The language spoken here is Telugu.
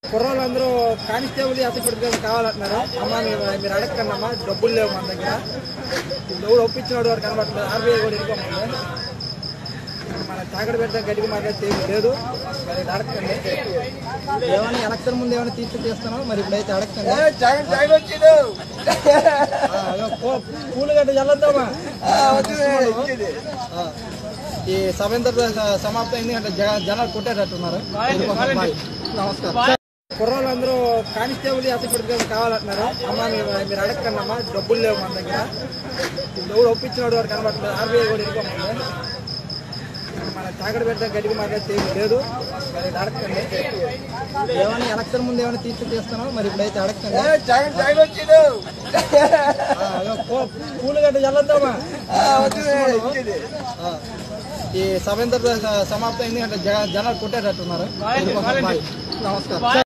కుర్రోళ్ళందరూ కానిస్టేబుల్ అసలు కావాలంటున్నారు అమ్మ మీరు మీరు అడగకండి అమ్మా డబ్బులు లేవు మన దగ్గర ఎవడు ఒప్పించినాడు వాడు కనబడలేదు ఆర్బీఐ కూడా వెళ్ళిపోతుంది మన తాగడ పెట్టడం గట్టిగా మాట్లాడితే ఏమీ లేదు మరి ఇది అడగకండి ఏమైనా ఎలక్షన్ ముందు ఏమైనా తీర్చి తీస్తున్నావు మరి ఇప్పుడైతే అడగకండి ఆ, అదో పూ- పూలు గట్ట చల్లద్దామా ఆ, ఈ సభ ఇంత సమాప్తం అయింది అంటే జగ- జనాలు కొట్టేటట్టున్నారు బాయ్. నమస్కారం కుర్రోళ్ళందరూ కానిస్టేబుల్ అసలు కావాలంటున్నారు అమ్మ మీరు మీరు అడగకండి అమ్మా డబ్బులు లేవు మన దగ్గర ఎవడు ఒప్పించినాడు వాడు కనబడలేదు ఆర్బీఐ కూడా వెళ్ళిపోతుంది మన తాగడ పెట్టడం గట్టిగా మాట్లాడితే ఏమీ లేదు మరి ఇది అడగకండి ఏమైనా ఎలక్షన్ ముందు ఏమైనా తీర్చి తీస్తున్నావు మరి ఇప్పుడైతే అడగకండి ఆ, అదో పూ- పూలు గట్ట చల్లద్దామా ఆ, ఈ సభ ఇంత సమాప్తం అయింది అంటే జగ- జనాలు కొట్టేటట్టున్నారు బాయ్. నమస్కారం